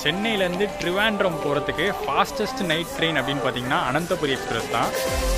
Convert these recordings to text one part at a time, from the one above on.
சென்னையிலேருந்து ட்ரிவாண்ட்ரம் போகிறதுக்கு fastest night train அப்படின்னு பார்த்தீங்கன்னா அனந்தபுரி எக்ஸ்பிரஸ் தான்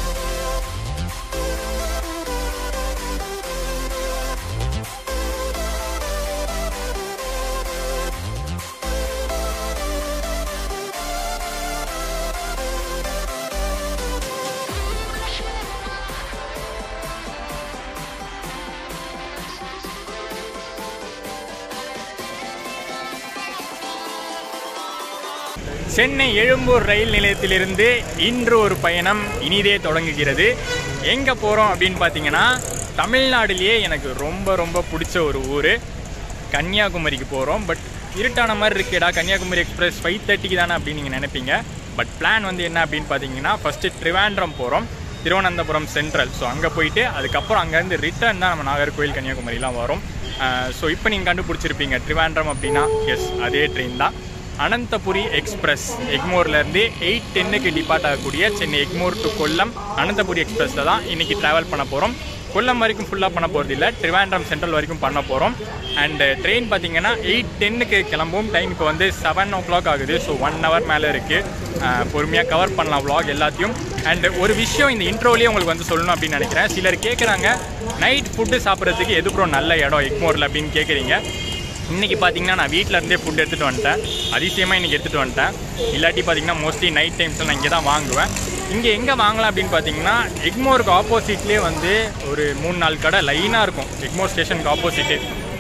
சென்னை எழும்பூர் ரயில் நிலையத்திலிருந்து இன்று ஒரு பயணம் இனிதே தொடங்குகிறது எங்கே போகிறோம் அப்படின்னு பார்த்தீங்கன்னா தமிழ்நாடுலேயே எனக்கு ரொம்ப ரொம்ப பிடிச்ச ஒரு ஊர் கன்னியாகுமரிக்கு போகிறோம் பட் இருட்டான மாதிரி இருக்கேடா கன்னியாகுமரி எக்ஸ்பிரஸ் ஃபைவ் தேர்ட்டிக்கு தானே அப்படின்னு நீங்கள் நினைப்பீங்க பட் பிளான் வந்து என்ன அப்படின்னு பார்த்தீங்கன்னா ஃபஸ்ட்டு ட்ரிவாண்ட்ரம் போகிறோம் திருவனந்தபுரம் சென்ட்ரல் ஸோ அங்கே போயிட்டு அதுக்கப்புறம் அங்கேருந்து ரிட்டர்ன் தான் நம்ம நாகர்கோவில் கன்னியாகுமரிலாம் வரும் ஸோ இப்போ நீங்கள் கண்டுபிடிச்சிருப்பீங்க ட்ரிவாண்ட்ரம் அப்படின்னா எஸ் அதே ட்ரெயின் தான் அனந்தபுரி எக்ஸ்பிரஸ் எக்மோர்லேருந்து எயிட் டென்னுக்கு டிபார்ட் ஆகக்கூடிய சென்னை எக்மோர் டு கொல்லம் அனந்தபுரி எக்ஸ்பிரஸில் தான் இன்றைக்கி ட்ராவல் பண்ண போகிறோம் கொல்லம் வரைக்கும் ஃபுல்லாக பண்ண போகிறது இல்லை ட்ரிவாண்ட்ரம் சென்ட்ரல் வரைக்கும் பண்ண போகிறோம் அண்டு ட்ரெயின் பார்த்தீங்கன்னா எயிட் டென்னுக்கு கிளம்பும் டைம் இப்போ வந்து செவன் ஓ கிளாக் ஆகுது ஸோ ஒன் ஹவர் மேலே இருக்குது பொறுமையாக கவர் பண்ணலாம் vlog எல்லாத்தையும் அண்ட் ஒரு விஷயம் இந்த இன்ட்ரோலேயே உங்களுக்கு வந்து சொல்லணும் அப்படின்னு நினைக்கிறேன் சிலர் கேட்குறாங்க நைட் ஃபுட்டு சாப்பிட்றதுக்கு எது ப்ரோ நல்ல இடம் எக்மோரில் அப்படின்னு கேட்குறீங்க இன்றைக்கி பார்த்தீங்கன்னா நான் வீட்டில் இருந்தே ஃபுட் எடுத்துகிட்டு வந்துட்டேன் அதிசயமாக இன்றைக்கி எடுத்துகிட்டு வந்துட்டேன் இல்லாட்டி பார்த்தீங்கன்னா மோஸ்ட்லி நைட் டைம்ஸில் நான் இங்கே தான் வாங்குவேன் இங்கே எங்கே வாங்கலாம் அப்படின்னு பார்த்தீங்கன்னா எக்மோருக்கு ஆப்போசிட்லேயே வந்து ஒரு மூணு நாலு கடை லைனாக இருக்கும் எக்மோர் ஸ்டேஷனுக்கு ஆப்போசிட்டு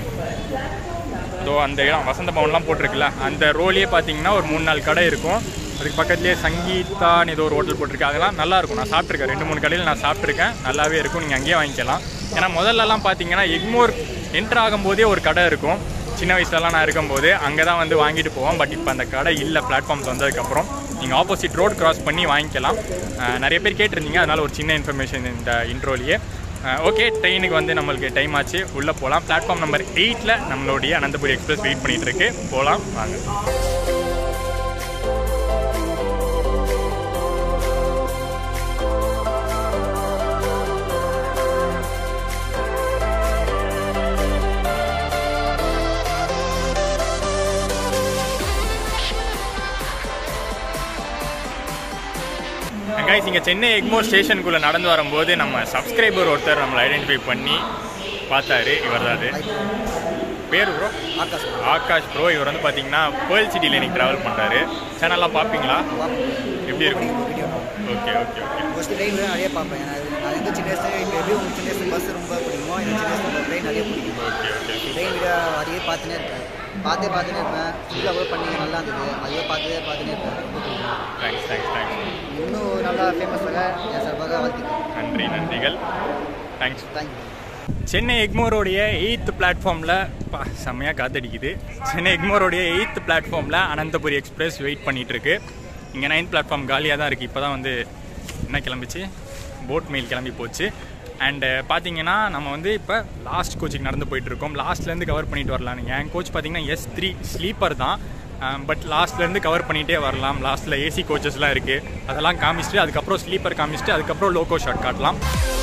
ஸோ அந்த இடம் வசந்த பவன்லாம் போட்டிருக்குல்ல அந்த ரோலே பார்த்தீங்கன்னா ஒரு மூணு நாலு கடை இருக்கும் அதுக்கு பக்கத்துலேயே சங்கீதான்னு ஏதோ ஒரு ஹோட்டல் போட்டிருக்கு அதெல்லாம் நல்லா இருக்கும் நான் சாப்பிட்ருக்கேன் ரெண்டு மூணு கடையில் நான் சாப்பிட்ருக்கேன் நல்லாவே இருக்கும் நீங்கள் அங்கேயே வாங்கிக்கலாம் ஏன்னா முதல்லலாம் பார்த்தீங்கன்னா எக்மோர் என்ட்ரு ஆகும்போதே ஒரு கடை இருக்கும் சின்ன வயசுலலாம் நான் இருக்கும்போது அங்கே தான் வந்து வாங்கிட்டு போவோம் பட் இப்போ அந்த கடை இல்லை பிளாட்ஃபார்ம்ஸ் வந்ததுக்கப்புறம் நீங்கள் ஆப்போசிட் ரோட் கிராஸ் பண்ணி வாங்கிக்கலாம் அஹ் நிறைய பேர் கேட்டிருந்தீங்க அதனால் ஒரு சின்ன இன்ஃபர்மேஷன் இந்த இன்ட்ரோலியே ஓகே ட்ரெயினுக்கு வந்து நம்மளுக்கு டைம் ஆச்சு உள்ளே போகலாம் பிளாட்ஃபார்ம் நம்பர் எயிட்டில் நம்மளுடைய அனந்தபுரி எக்ஸ்பிரஸ் வெயிட் பண்ணிட்டு இருக்கு போகலாம் வாங்க கைஸ் இங்கே சென்னை எக்மோர் ஸ்டேஷனுக்குள்ளே நடந்து வரும்போது நம்ம சப்ஸ்கிரைபர் ஒருத்தர் நம்மளை ஐடென்டிஃபை பண்ணி பார்த்தாரு இவர் தான் அது பேர் ப்ரோ ஆகாஷ் ஆகாஷ் ப்ரோ இவர் வந்து பார்த்தீங்கன்னா பேர்ல் சிட்டியில் இன்னைக்கு ட்ராவல் பண்ணுறாரு சேனல்லாம் பார்ப்பீங்களா எப்படி இருக்கும் video okay okay okay mostly train நிறைய பார்ப்பேன் ஏன்னா அது- நான் வந்து சின்ன வயசுல இப்போ எப்படி உங்களுக்கு சின்ன வயசு பஸ் ரொம்ப பிடிக்குமோ எனக்கு சின்ன வயசுல ட்ரெயின் நிறைய பிடிக்கும் ஓகே ஓகே ட்ரெயின் வீடியோ அதையே பார்த்துனே இருப்பேன் பார்த்தே பார்த்துனே இருப்பேன் ஃபுல்லாக அப்லோட் பண்ணி நல்லா இருந்தது அதையே பார்த்துட்டே பார்த்துனே இருப்பேன் ரொம்ப பிடிக்கும் தேங்க்ஸ் தேங்க்ஸ் தேங்க்ஸ் இன்னும் நல்லா ஃபேமஸாக என் சார்பாக வாழ்த்துக்கிறேன் நன்றி நன்றிகள் தேங்க்ஸ் தேங்க்யூ சென்னை எக்மோரோடைய எயித்து பிளாட்ஃபார்மில் பா செம்மையாக காத்தடிக்குது சென்னை எக்மோரோடைய எயித்து பிளாட்ஃபார்மில் அனந்தபுரி எக்ஸ்பிரஸ் வெயிட் பண்ணிட்டு இருக்கு இங்கே நைன்த் பிளாட்ஃபார்ம் காலியாக தான் இருக்குது இப்போ தான் வந்து என்ன கிளம்பிச்சு போட் மெயில் கிளம்பி போச்சு அண்டு பார்த்தீங்கன்னா நம்ம வந்து இப்போ லாஸ்ட் கோச்சுக்கு நடந்து போயிட்டு இருக்கோம் லாஸ்ட்லேருந்து கவர் பண்ணிட்டு வரலாம் என் கோச் பார்த்தீங்கன்னா எஸ் த்ரீ ஸ்லீப்பர் தான் பட் லாஸ்ட்லேருந்து கவர் பண்ணிகிட்டே வரலாம் லாஸ்ட்டில் ஏசி கோச்சஸ்லாம் இருக்குது அதெல்லாம் காமிச்சிட்டு அதுக்கப்புறம் ஸ்லீப்பர் காமிச்சிட்டு அதுக்கப்புறம் லோகோ ஷாட் காட்டலாம்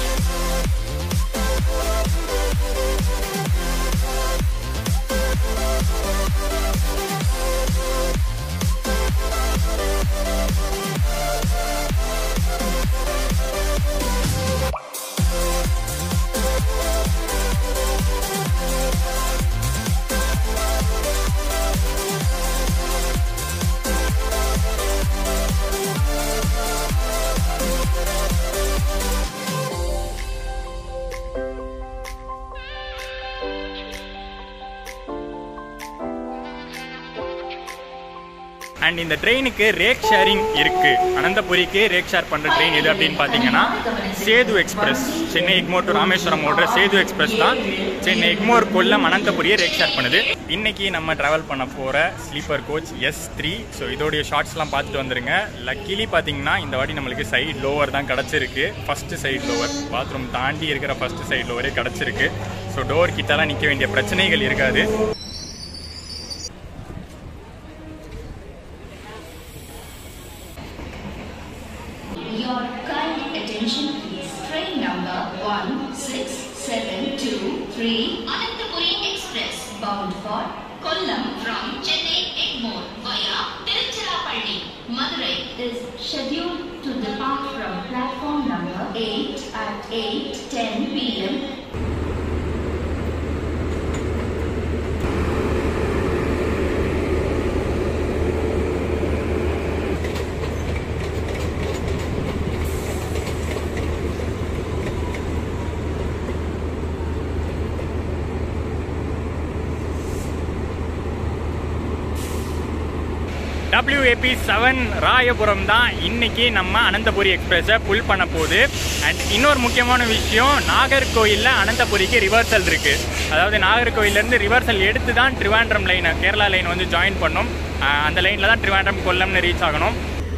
அண்ட் இந்த ட்ரெயினுக்கு ரேக் ஷேரிங் இருக்கு அனந்தபுரிக்கு ரேக் ஷேர் பண்ற ட்ரெயின் எது அப்படின்னு பார்த்தீங்கன்னா சேது எக்ஸ்பிரஸ் சென்னை எக்மோர் டு ராமேஸ்வரம் ஓடுற சேது எக்ஸ்பிரஸ் தான் சென்னை எக்மோர் கொல்லம் அனந்தபுரியை ரேக் ஷேர் பண்ணுது இன்னைக்கு நம்ம டிராவல் பண்ண போற sleeper coach S three so இதோடைய ஷார்ட்ஸ்லாம் பார்த்துட்டு வந்துருங்க லக்கிலி பார்த்தீங்கன்னா இந்த வாட்டி நம்மளுக்கு சைடு லோவர் தான் கிடச்சிருக்கு ஃபர்ஸ்ட் சைடு லோவர் பாத்ரூம் தாண்டி இருக்கிற ஃபர்ஸ்ட் சைடு லோவரே கிடச்சிருக்கு ஸோ டோர் கிட்டலாம் நிற்க வேண்டிய பிரச்சனைகள் இருக்காது Your kind attention please. Train number 1673 Anantapuri Express bound for Kollam from Chennai Egmore via Madurai is scheduled to depart from platform number 8 at 8:10 p.m. WAP seven Royapuram தான் இன்னைக்கு நம்ம அனந்தபுரி எக்ஸ்பிரஸை புல் பண்ண போகுது அண்ட் இன்னொரு முக்கியமான விஷயம் நாகர்கோயிலில் அனந்தபுரிக்கு ரிவர்சல் இருக்கு அதாவது நாகர்கோயிலேருந்து ரிவர்சல் எடுத்து தான் ட்ரிவாண்ட்ரம் லைனை கேரளா லைன் வந்து ஜாயின் பண்ணும் அஹ் அந்த லைனில் தான் ட்ரிவாண்ட்ரம் கொல்லம்னு ரீச் ஆகணும்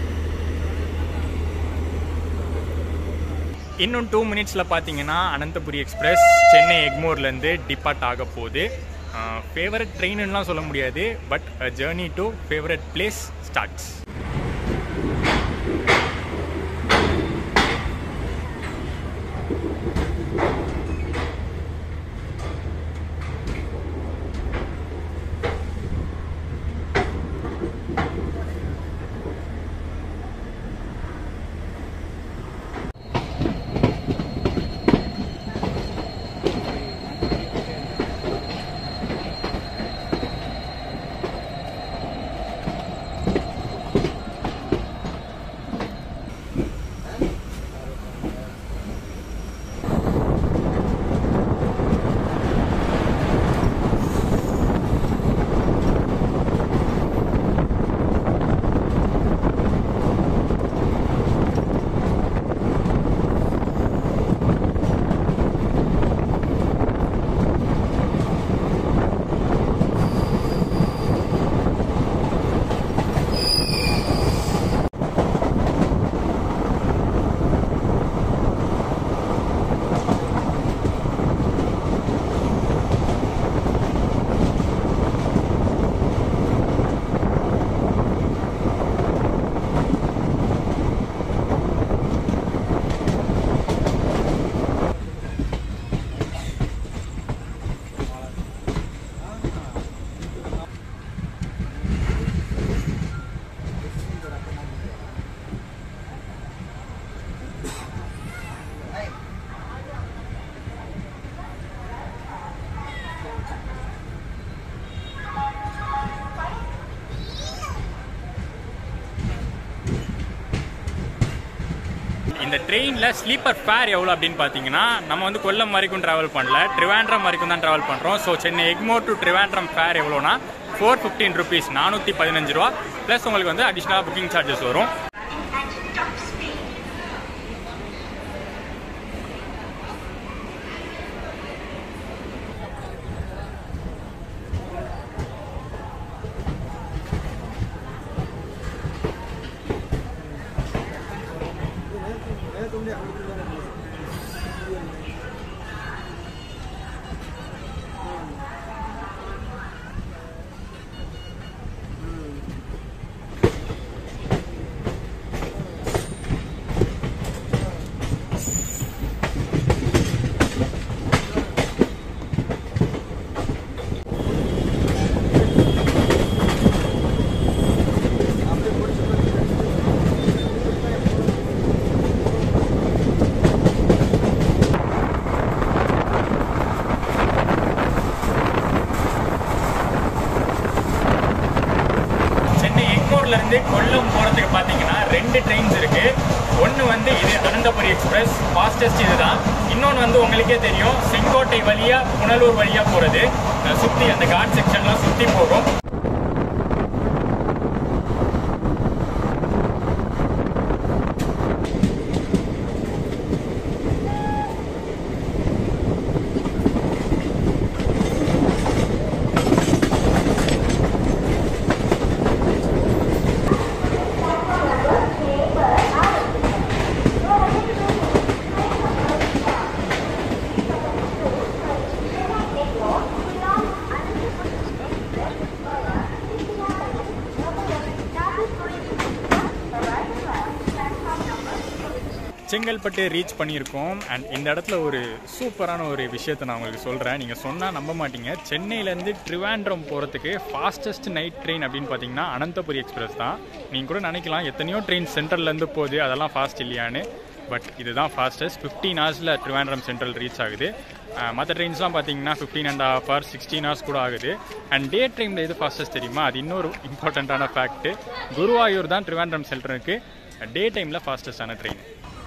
இன்னும் டூ மினிட்ஸில் பார்த்தீங்கன்னா அனந்தபுரி எக்ஸ்பிரஸ் சென்னை எக்மோர்லேருந்து டிபார்ட் ஆக போகுது ஃபேவரட் ட்ரெயின்னுலாம் சொல்ல முடியாது but journey to favourite place starts இந்த ட்ரெயினில் ஸ்லீப்பர் ஃபேர் எவ்வளோ அப்படின்னு பார்த்தீங்கன்னா நம்ம வந்து கொல்லம் வரைக்கும் ட்ராவல் பண்ணல ட்ரிவாண்ட்ரம் வரைக்கும் தான் ட்ராவல் பண்ணுறோம் so Chennai Egmore to Trivandrum fare எவ்வளோனா ஃபோர் ஃபிஃப்டீன் ருபீஸ் நானூற்றி பதினஞ்சு ரூபா ப்ளஸ் உங்களுக்கு வந்து அடிஷ்னலாக புக்கிங் சார்ஜஸ் வரும் சென்னை எக்மோர்ல இருந்து கொல்லம் போறதுக்கு பாத்தீங்கன்னா ரெண்டு ட்ரெயின்ஸ் இருக்கு ஒன்னு வந்து இது அனந்தபுரி எக்ஸ்பிரஸ் ஃபாஸ்டஸ்ட் இதுதான் இன்னொன்று வந்து உங்களுக்கே தெரியும் செங்கோட்டை வழியா புனலூர் வழியா போறது அஹ் சுத்தி அந்த காட் செக்ஷன்லாம் சுத்தி போகும் செங்கல்பட்டு ரீச் பண்ணியிருக்கோம் அண்ட் இந்த இடத்துல ஒரு சூப்பரான ஒரு விஷயத்தை நான் உங்களுக்கு சொல்கிறேன் நீங்கள் சொன்னால் நம்ப மாட்டீங்க சென்னையிலேருந்து ட்ரிவாண்ட்ரம் போகிறதுக்கு ஃபாஸ்டஸ்ட் நைட் ட்ரெயின் அப்படின்னு பார்த்தீங்கன்னா அனந்தபுரி எக்ஸ்பிரஸ் தான் நீங்கள் கூட நினைக்கலாம் எத்தனையோ ட்ரெயின் சென்ட்ரல்லேருந்து போகுது அதெல்லாம் ஃபாஸ்ட் இல்லையான்னு பட் இதுதான் ஃபாஸ்டஸ்ட் ஃபிஃப்டீன் ஹவர்ஸில் ட்ரிவாண்ட்ரம் சென்ட்ரல் ரீச் ஆகுது மற்ற ட்ரெயின்ஸ்லாம் பார்த்தீங்கன்னா fifteen and half hours sixteen hours கூட ஆகுது அண்ட் டே ட்ரெயினில் எது ஃபாஸ்டஸ்ட் தெரியுமா அது இன்னொரு இம்பார்ட்டண்ட்டான ஃபேக்ட்டு குருவாயூர் தான் ட்ரிவாண்ட்ரம் சென்டருக்கு டே டைமில் ஃபாஸ்டஸ்டான ட்ரெயின்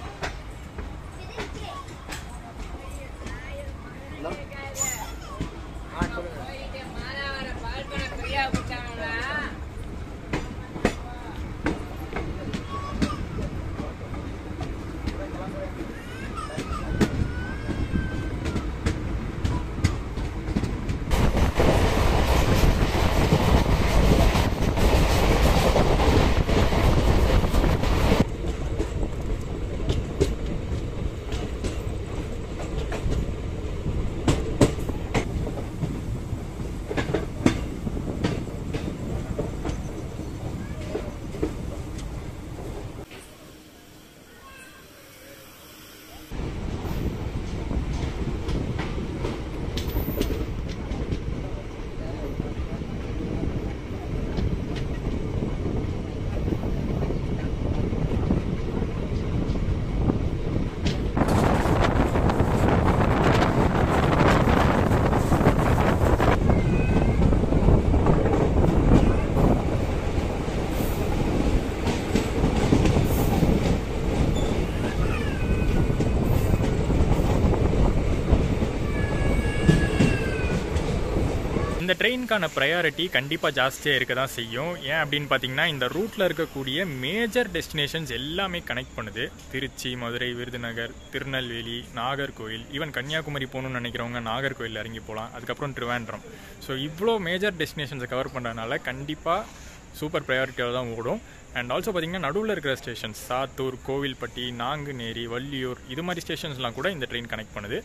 இந்த ட்ரெயினுக்கான ப்ரையாரிட்டி கண்டிப்பாக ஜாஸ்தியாக இருக்க தான் செய்யும் ஏன் அப்படின்னு பார்த்தீங்கன்னா இந்த ரூட்டில் இருக்கக்கூடிய மேஜர் டெஸ்டினேஷன்ஸ் எல்லாமே கனெக்ட் பண்ணுது திருச்சி மதுரை விருதுநகர் திருநெல்வேலி நாகர்கோவில் ஈவன் கன்னியாகுமரி போகணும்னு நினைக்கிறவங்க நாகர்கோவில் இறங்கி போகலாம் அதுக்கப்புறம் ட்ரிவாண்ட்ரம் ஸோ இவ்வளோ மேஜர் டெஸ்டினேஷன்ஸை கவர் பண்ணுறதுனால கண்டிப்பாக சூப்பர் ப்ரையாரிட்டியாக தான் ஓடும் அண்ட் ஆல்சோ பார்த்தீங்கன்னா நடுவில் இருக்கிற ஸ்டேஷன்ஸ் சாத்தூர் கோவில்பட்டி நாங்குநேரி வள்ளியூர் இது மாதிரி ஸ்டேஷன்ஸ்லாம் கூட இந்த ட்ரெயின் கனெக்ட் பண்ணுது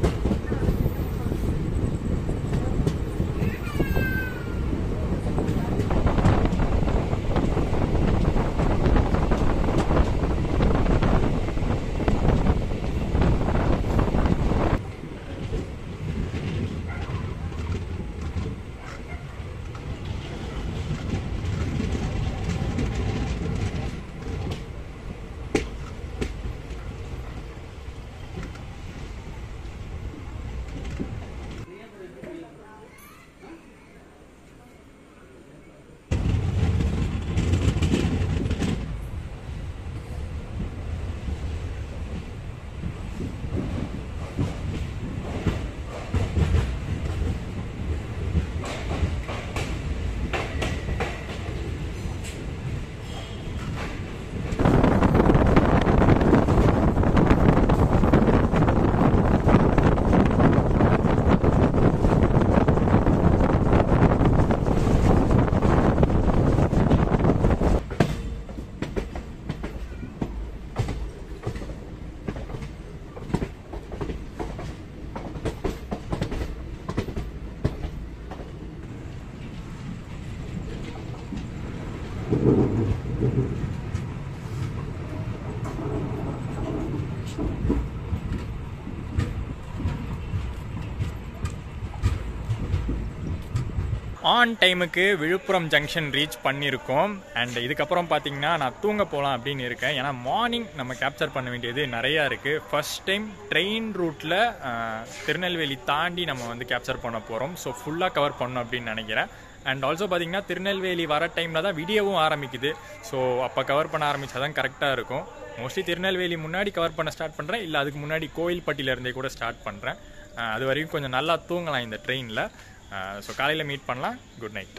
ஆன் டைமுக்கு விழுப்புரம் ஜங்ஷன் ரீச் பண்ணியிருக்கோம் அண்ட் இதுக்கப்புறம் பார்த்தீங்கன்னா நான் தூங்க போகலாம் அப்படின்னு இருக்கேன் ஏன்னா மார்னிங் நம்ம கேப்சர் பண்ண வேண்டியது நிறையா இருக்குது ஃபர்ஸ்ட் டைம் ட்ரெயின் ரூட்டில் திருநெல்வேலி தாண்டி நம்ம வந்து கேப்சர் பண்ண போகிறோம் ஸோ ஃபுல்லாக கவர் பண்ணோம் அப்படின்னு நினைக்கிறேன் அண்ட் ஆல்சோ பார்த்தீங்கன்னா திருநெல்வேலி வர டைமில் தான் வீடியோவும் ஆரம்பிக்குது ஸோ அப்போ கவர் பண்ண ஆரம்பித்தா தான் கரெக்டாக இருக்கும் மோஸ்ட்லி திருநெல்வேலி முன்னாடி கவர் பண்ண ஸ்டார்ட் பண்ணுறேன் இல்லை அதுக்கு முன்னாடி கோயில்பட்டியிலேருந்தே கூட ஸ்டார்ட் பண்ணுறேன் அது வரைக்கும் கொஞ்சம் நல்லா தூங்கலாம் இந்த ட்ரெயினில் ஸோ காலையில் மீட் பண்ணலாம் good night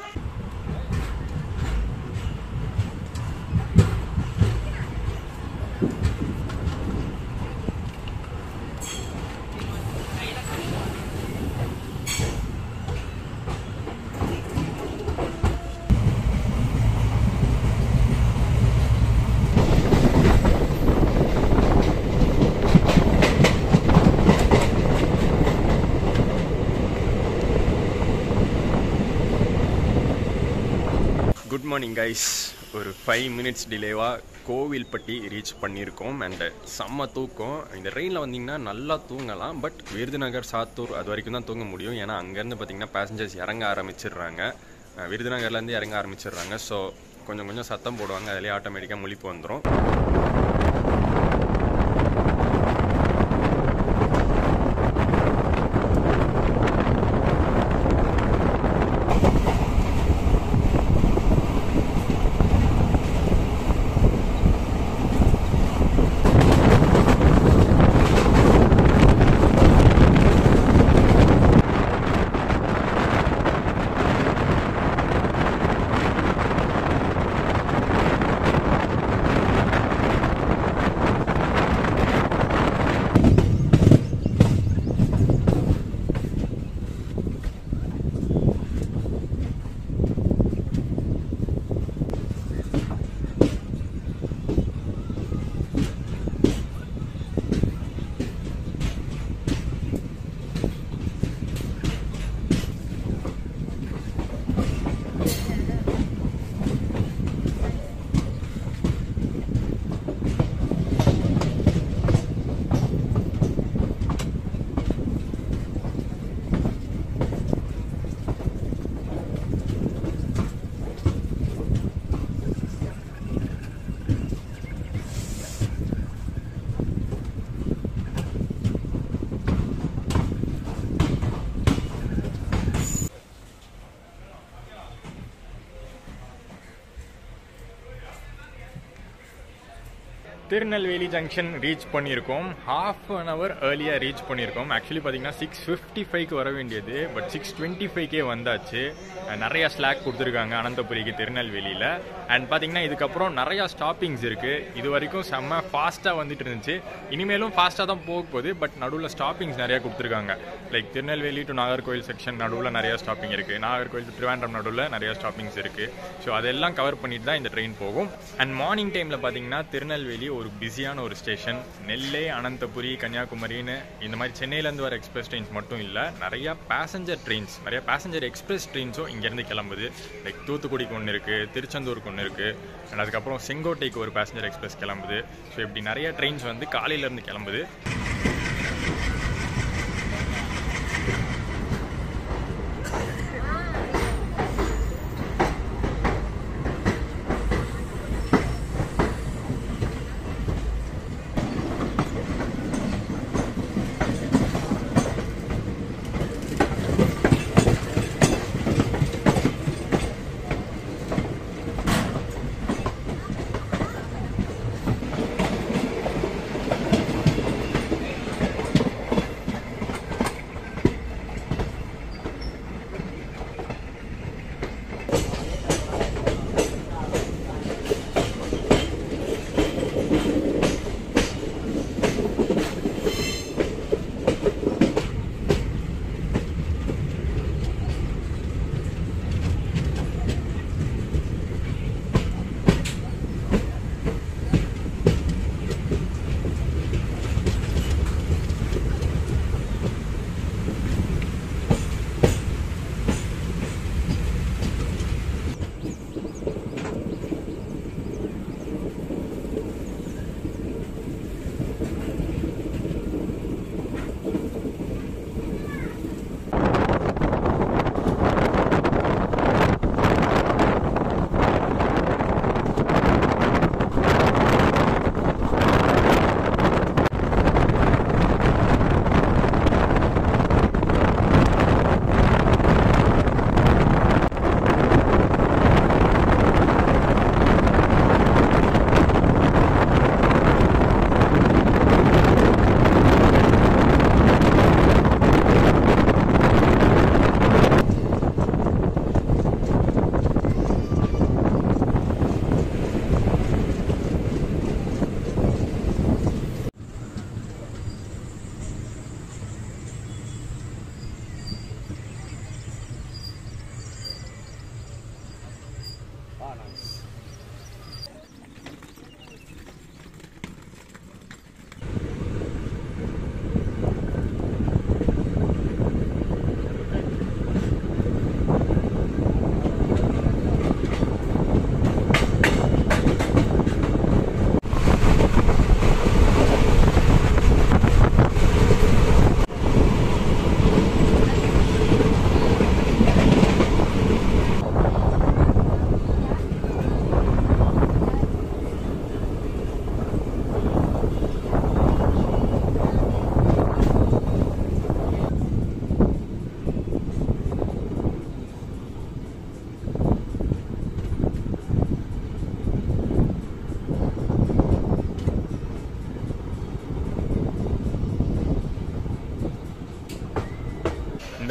good morning guys ஒரு ஃபைவ் மினிட்ஸ் டிலேவாக கோவில்பட்டி ரீச் பண்ணியிருக்கோம் அண்ட் செம்ம தூக்கம் இந்த ட்ரெயினில் வந்தீங்கன்னா நல்லா தூங்கலாம் பட் விருதுநகர் சாத்தூர் அது வரைக்கும் தான் தூங்க முடியும் ஏன்னா அங்கேருந்து பார்த்தீங்கன்னா பேசஞ்சர்ஸ் இறங்க ஆரம்பிச்சிடுறாங்க அஹ் விருதுநகர்லேருந்து இறங்க ஆரம்பிச்சிடுறாங்க ஸோ கொஞ்சம் கொஞ்சம் சத்தம் போடுவாங்க அதிலே ஆட்டோமேட்டிக்காக முழிப்பு வந்துடும் திருநெல்வேலி ஜங்ஷன் ரீச் பண்ணியிருக்கோம் ஹாஃப் அன் ஹவர் ஏர்லியாக ரீச் பண்ணியிருக்கோம் ஆக்சுவலி பார்த்தீங்கன்னா சிக்ஸ் ஃபிஃப்டி ஃபைவ்க்கு வர வேண்டியது பட் சிக்ஸ் டுவெண்ட்டி ஃபைவ்க்கே வந்தாச்சு அஹ் நிறைய ஸ்லாக் கொடுத்துருக்காங்க அனந்தபுரிக்கு திருநெல்வேலியில் அண்ட் பார்த்தீங்கன்னா இதுக்கப்புறம் நிறையா ஸ்டாப்பிங்ஸ் இருக்குது இது வரைக்கும் செம்ம ஃபாஸ்ட்டாக வந்துட்டு இருந்துச்சு இனிமேலும் ஃபாஸ்ட்டாக தான் போக போகுது பட் நடுவில் ஸ்டாப்பிங்ஸ் நிறையா கொடுத்துருக்காங்க like Tirunelveli to Nagercoil section நடுவில் நிறையா ஸ்டாப்பிங் இருக்குது நாகர்கோவில் டு திருவாண்டம் நடுவில் நிறையா ஸ்டாப்பிங்ஸ் இருக்குது ஸோ அதெல்லாம் கவர் பண்ணிட்டு தான் இந்த ட்ரெயின் போகும் அண்ட் மார்னிங் டைமில் பார்த்தீங்கன்னா திருநெல்வேலி ஒரு பிஸியான ஒரு ஸ்டேஷன் நெல்லை அனந்தபுரி கன்னியாகுமரின்னு இந்த மாதிரி சென்னையிலேருந்து வர எக்ஸ்பிரஸ் ட்ரெயின்ஸ் மட்டும் இல்லை நிறையா பேசஞ்சர் ட்ரெயின்ஸ் நிறைய பேசஞ்சர் எக்ஸ்பிரஸ் ட்ரெயின்ஸும் இங்கேருந்து கிளம்புது லைக் தூத்துக்குடிக்கு ஒன்று இருக்குது திருச்செந்தூருக்கு ஒன்று இருக்குது அண்ட் அதுக்கப்புறம் செங்கோட்டைக்கு ஒரு பேசஞ்சர் எக்ஸ்பிரஸ் கிளம்புது ஸோ இப்படி நிறைய ட்ரெயின்ஸ் வந்து காலையிலேருந்து கிளம்புது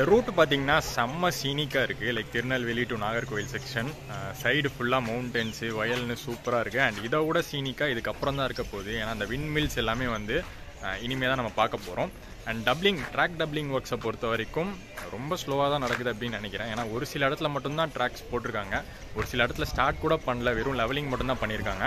இந்த ரூட் பார்த்தீங்கன்னா செம்ம சீனிக்காக இருக்குது like Tirunelveli to Nagercoil section side ஃபுல்லாக மவுண்டன்ஸு வயல்னு சூப்பராக இருக்குது அண்ட் இதை விட சீனிக்காக இதுக்கப்புறம் தான் இருக்க போகுது ஏன்னா அந்த விண்மில்ஸ் எல்லாமே வந்து இனிமேல் தான் நம்ம பார்க்க போகிறோம் அண்ட் டப்ளிங் ட்ராக் டப்ளிங் ஒர்க்ஸை பொறுத்த வரைக்கும் ரொம்ப ஸ்லோவாக தான் நடக்குது அப்படின்னு நினைக்கிறேன் ஏன்னா ஒரு சில இடத்துல மட்டும்தான் ட்ராக்ஸ் போட்டிருக்காங்க ஒரு சில இடத்துல ஸ்டார்ட் கூட பண்ணல வெறும் லெவலிங் மட்டும்தான் பண்ணியிருக்காங்க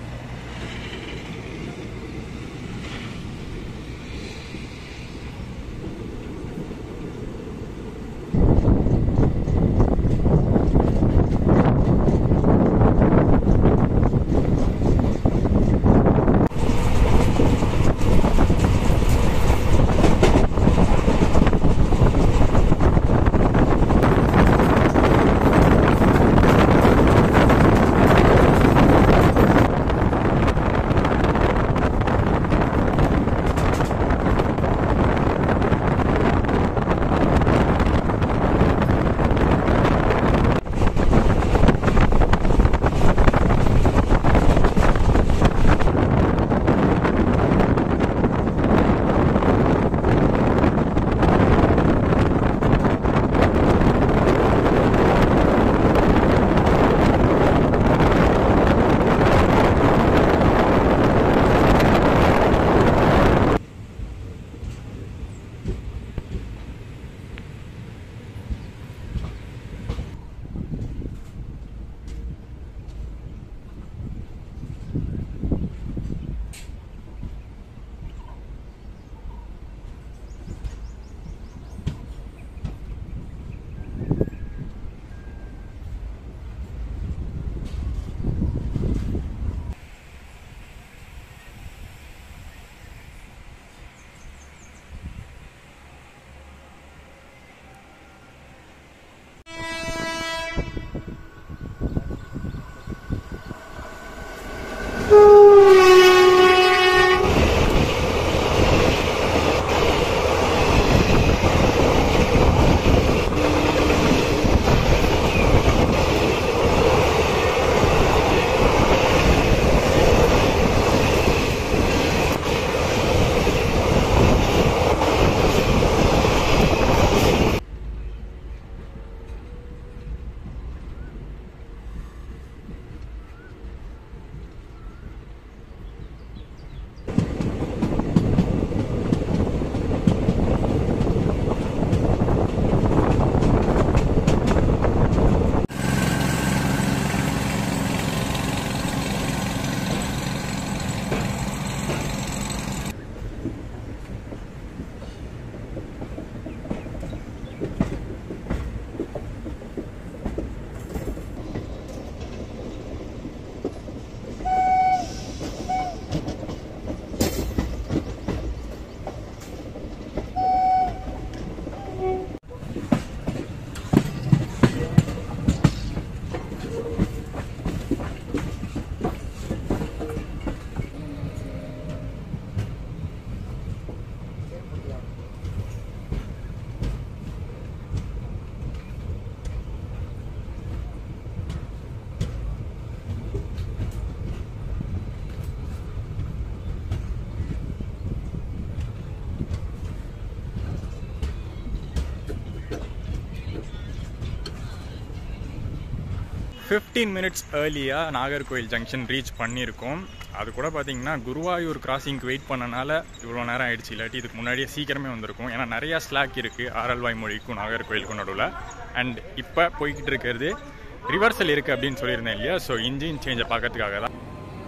ஃபிஃப்டீன் மினிட்ஸ் ஏர்லியாக நாகர்கோயில் ஜங்ஷன் ரீச் பண்ணியிருக்கோம் அது கூட பார்த்தீங்கன்னா குருவாயூர் கிராசிங்க்கு வெயிட் பண்ணனால இவ்வளோ நேரம் ஆயிடுச்சு இல்லாட்டி இதுக்கு முன்னாடியே சீக்கிரமே வந்திருக்கும் ஏன்னா நிறையா ஸ்லாக் இருக்குது ஆரல்வாய் மொழிக்கும் நாகர்கோயிலுக்கும் நடுவில் அண்ட் இப்போ போய்கிட்டு இருக்கிறது ரிவர்சல் இருக்குது அப்படின்னு சொல்லியிருந்தேன் இல்லையா ஸோ இன்ஜின் சேஞ்சை பார்க்கறதுக்காக தான்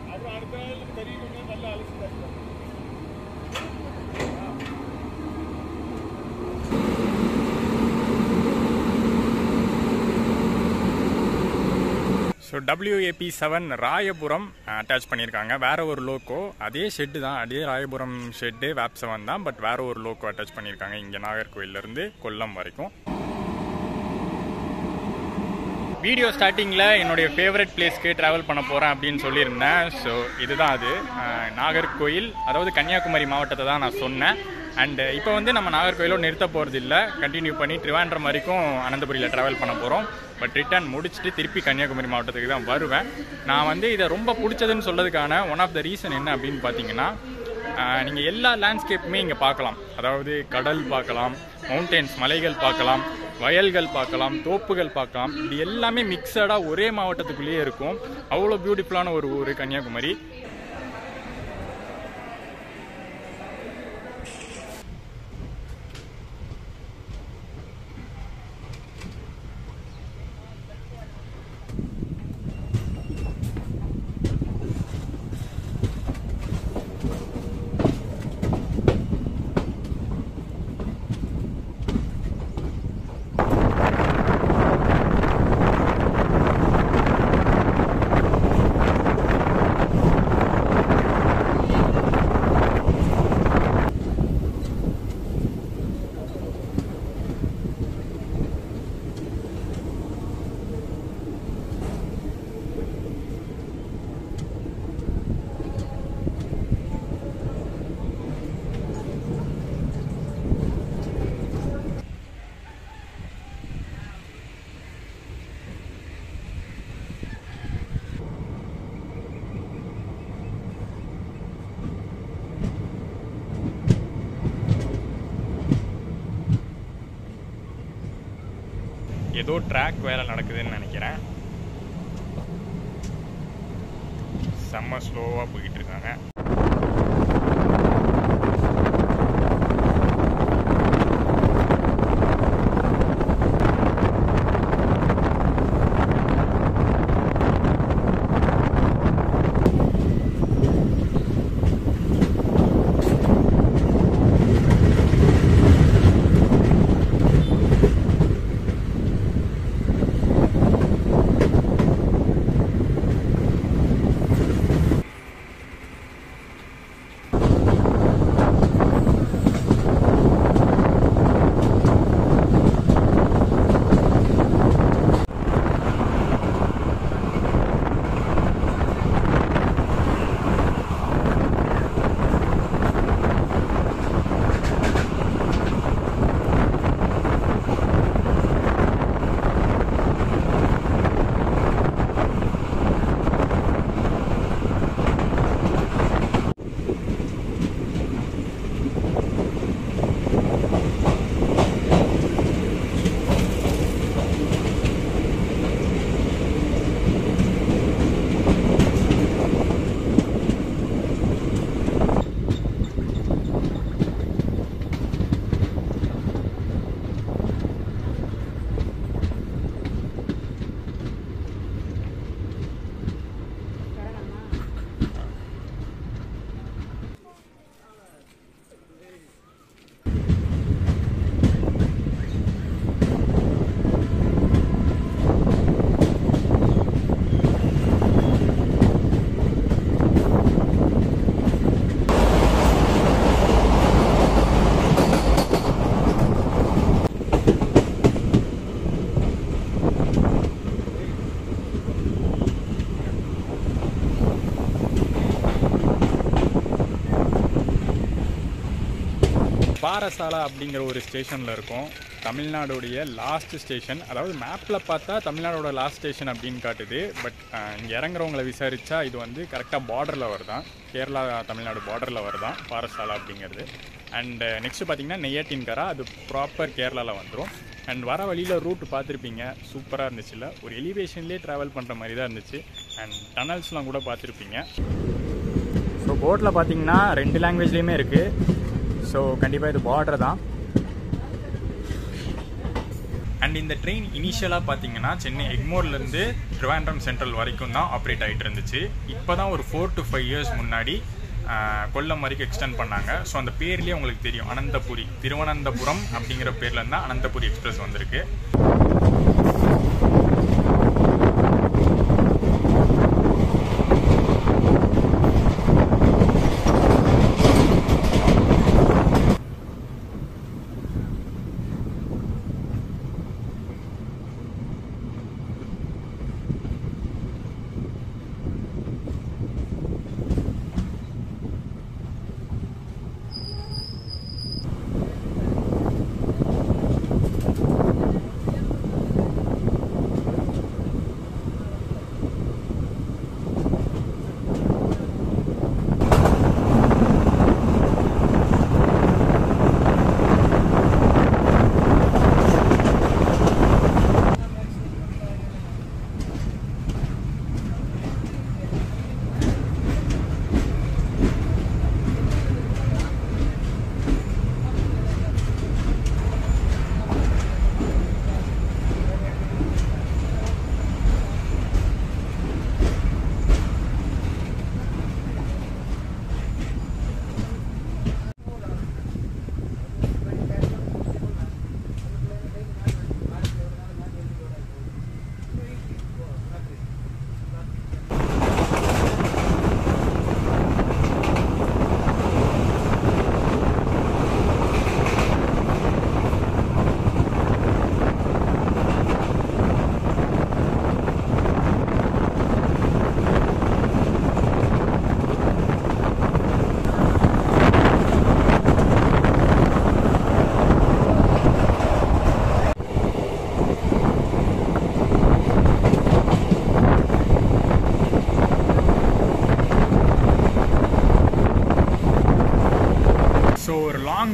so WAP seven Royapuram attach பண்ணியிருக்காங்க வேற ஒரு லோக்கோ அதே ஷெட்டு தான் அதே ராயபுரம் ஷெட்டு வேப் செவன் தான் பட் வேற ஒரு லோக்கோ அட்டாச் பண்ணியிருக்காங்க இங்கே நாகர்கோயிலேருந்து கொல்லம் வரைக்கும் வீடியோ ஸ்டார்டிங்கில் என்னுடைய ஃபேவரட் பிளேஸ்க்கு ட்ராவல் பண்ண போகிறேன் அப்படின்னு சொல்லியிருந்தேன் ஸோ இதுதான் அது அஹ், நாகர்கோயில் அதாவது கன்னியாகுமரி மாவட்டத்தை தான் நான் சொன்னேன் அண்ட் இப்போ வந்து நம்ம நாகர்கோயிலோட நிறுத்த போகிறது இல்லை கண்டினியூ பண்ணி ட்ரிவாண்ட்ரம் வரைக்கும் அனந்தபுரியில் ட்ராவல் பண்ண போகிறோம் பட் ரிட்டர்ன் முடிச்சுட்டு திருப்பி கன்னியாகுமரி மாவட்டத்துக்கு தான் வருவேன் நான் வந்து இதை ரொம்ப பிடிச்சதுன்னு சொல்றதுக்கான ஒன் ஆஃப் த ரீசன் என்ன அப்படின்னு பார்த்தீங்கன்னா நீங்கள் எல்லா லேண்ட்ஸ்கேப்புமே இங்கே பார்க்கலாம் அதாவது கடல் பார்க்கலாம் மவுண்டன்ஸ் மலைகள் பார்க்கலாம் வயல்கள் பார்க்கலாம் தோப்புகள் பார்க்கலாம் இது எல்லாமே மிக்சடாக ஒரே மாவட்டத்துக்குள்ளேயே இருக்கும் அவ்வளோ பியூட்டிஃபுல்லான ஒரு ஊர் கன்னியாகுமரி ஏதோ ட்ராக் வேலை நடக்குதுன்னு நினைக்கிறேன் செம்ம ஸ்லோவாக போய்கிட்டு இருக்காங்க பாரசாலா அப்படிங்கிற ஒரு ஸ்டேஷனில் இருக்கும் தமிழ்நாடுடைய லாஸ்ட் ஸ்டேஷன் அதாவது மேப்பில் பார்த்தா தமிழ்நாடோட லாஸ்ட் ஸ்டேஷன் அப்படின்னு காட்டுது பட் இங்கே இறங்குறவங்களை விசாரித்தா இது வந்து கரெக்டாக பார்டரில் வருதான் கேரளா தமிழ்நாடு பார்டரில் வருதான் பாரசாலா அப்படிங்கிறது அண்ட் நெக்ஸ்ட் பார்த்தீங்கன்னா நெய்யாட்டின்கரா அது ப்ராப்பர் கேரளாவில் வந்துடும் அண்ட் வர வழியில் ரூட் பார்த்துருப்பீங்க சூப்பராக இருந்துச்சுல்ல ஒரு எலிவேஷன்லேயே ட்ராவல் பண்ணுற மாதிரி தான் இருந்துச்சு அண்ட் டனல்ஸ்லாம் கூட பார்த்துருப்பீங்க ஸோ போட்டில் பார்த்தீங்கன்னா ரெண்டு லாங்குவேஜ்லேயுமே இருக்குது ஸோ கண்டிப்பாக இது பார்டர் தான் அண்ட் இந்த ட்ரெயின் இனிஷியலாக பார்த்தீங்கன்னா சென்னை எக்மோர்லேருந்து ட்ரிவாண்ட்ரம் சென்ட்ரல் வரைக்கும் தான் ஆப்ரேட் ஆகிட்டு இருந்துச்சு இப்போ தான் ஒரு ஃபோர் டு ஃபைவ் இயர்ஸ் முன்னாடி ஆஹ், கொல்லம் வரைக்கும் எக்ஸ்டெண்ட் பண்ணாங்க ஸோ அந்த பேர்லேயே உங்களுக்கு தெரியும் அனந்தபுரி திருவனந்தபுரம் அப்படிங்கிற பேர்ல இருந்தால் அனந்தபுரி எக்ஸ்பிரஸ் வந்திருக்கு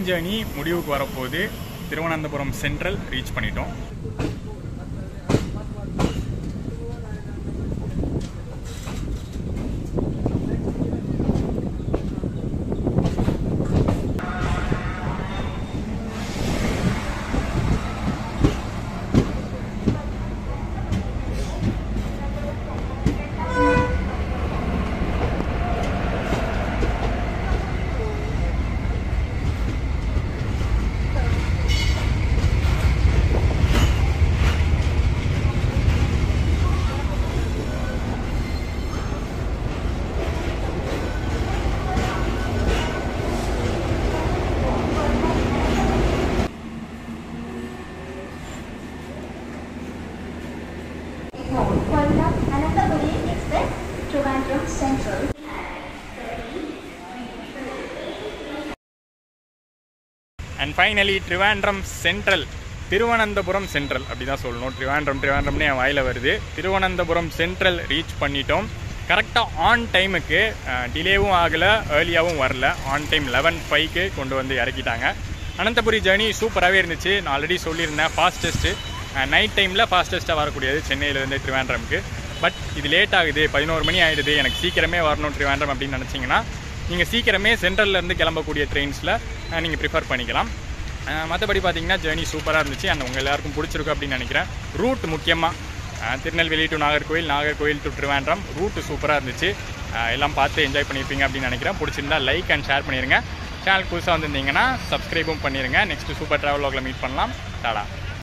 ஜேர்னி முடிவுக்கு வரப்போகுது திருவனந்தபுரம் சென்ட்ரல் ரீச் பண்ணிட்டோம் Kollam Anantapuri Express, Trivandrum Central. And finally Trivandrum central Thiruvananthapuram central அப்படி தான் சொல்லணும் ட்ரிவாண்ட்ரம் ட்ரிவாண்ட்ரம்னு என் வாயில் வருது திருவனந்தபுரம் சென்ட்ரல் ரீச் பண்ணிட்டோம் கரெக்டாக ஆன் டைமுக்கு டிலேவும் ஆகலை ஏர்லியாகவும் வரல ஆன் டைம் லெவன் ஃபைவ்க்கு கொண்டு வந்து இறக்கிட்டாங்க அனந்தபுரி ஜேர்னி சூப்பராகவே இருந்துச்சு நான் ஆல்ரெடி சொல்லியிருந்தேன் ஃபாஸ்டஸ்ட்டு நைட் டைமில் ஃபாஸ்டஸ்ட்டாக வரக்கூடியது சென்னையிலேருந்து ட்ரிவாண்ட்ரம்க்கு பட் இது லேட் ஆகுது பதினோரு மணி ஆகிடுது எனக்கு சீக்கிரமே வரணும் ட்ரிவாண்ட்ரம் அப்படின்னு நினச்சிங்கன்னா நீங்கள் சீக்கிரமே சென்ட்ரல்லேருந்து கிளம்பக்கூடிய ட்ரெயின்ஸில் நீங்கள் ப்ரிஃபர் பண்ணிக்கலாம் மற்றபடி பார்த்தீங்கன்னா ஜேர்னி சூப்பராக இருந்துச்சு அந்த உங்கள் எல்லாருக்கும் பிடிச்சிருக்கும் அப்படின்னு நினைக்கிறேன் ரூட் முக்கியமாக Tirunelveli to Nagercoil Nagercoil to Trivandrum route சூப்பராக இருந்துச்சு அஹ் எல்லாம் பார்த்து என்ஜாய் பண்ணியிருப்பீங்க அப்படின்னு நினைக்கிறேன் பிடிச்சிருந்தா லைக் அண்ட் ஷேர் பண்ணிடுங்க சேனல் புதுசாக வந்திருந்தீங்கன்னா சப்ஸ்கிரைபும் பண்ணிடுங்க நெக்ஸ்ட் சூப்பர் ட்ராவல் மீட் பண்ணலாம் டாடா